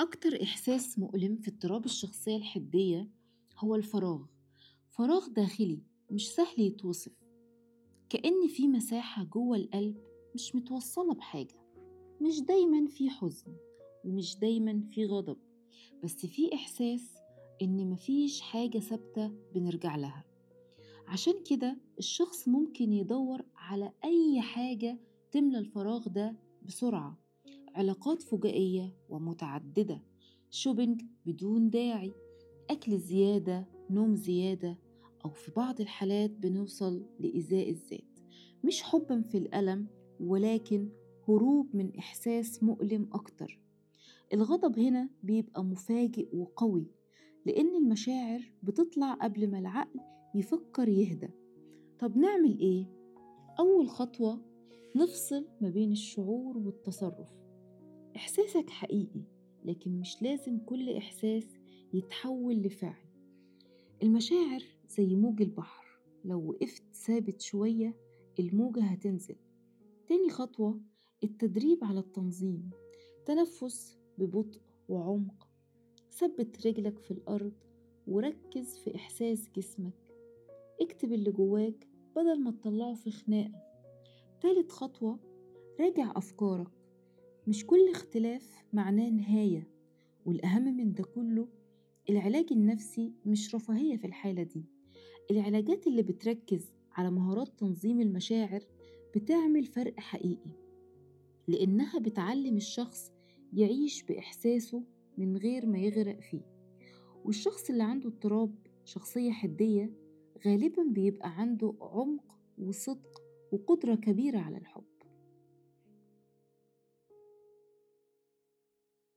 أكتر إحساس مؤلم في اضطراب الشخصية الحدية هو الفراغ فراغ داخلي مش سهل يتوصف كأن في مساحة جوه القلب مش متوصلة بحاجة مش دايما في حزن ومش دايما في غضب بس في إحساس إن مفيش حاجة ثابتة بنرجع لها عشان كده الشخص ممكن يدور على أي حاجة تملى الفراغ ده بسرعة علاقات فجائية ومتعددة شوبينج بدون داعي أكل زيادة نوم زيادة أو في بعض الحالات بنوصل لإزاء الذات مش حبا في الألم ولكن هروب من إحساس مؤلم أكتر الغضب هنا بيبقى مفاجئ وقوي لأن المشاعر بتطلع قبل ما العقل يفكر يهدى طب نعمل إيه؟ أول خطوة نفصل ما بين الشعور والتصرف إحساسك حقيقي لكن مش لازم كل إحساس يتحول لفعل المشاعر زي موج البحر لو وقفت ثابت شوية الموجة هتنزل تاني خطوة التدريب على التنظيم تنفس ببطء وعمق ثبت رجلك في الأرض وركز في إحساس جسمك اكتب اللي جواك بدل ما تطلعه في خناقة تالت خطوة راجع أفكارك مش كل اختلاف معناه نهاية والأهم من ده كله العلاج النفسي مش رفاهية في الحالة دي العلاجات اللي بتركز على مهارات تنظيم المشاعر بتعمل فرق حقيقي لأنها بتعلم الشخص يعيش بإحساسه من غير ما يغرق فيه والشخص اللي عنده اضطراب شخصية حدية غالبا بيبقى عنده عمق وصدق وقدرة كبيرة على الحب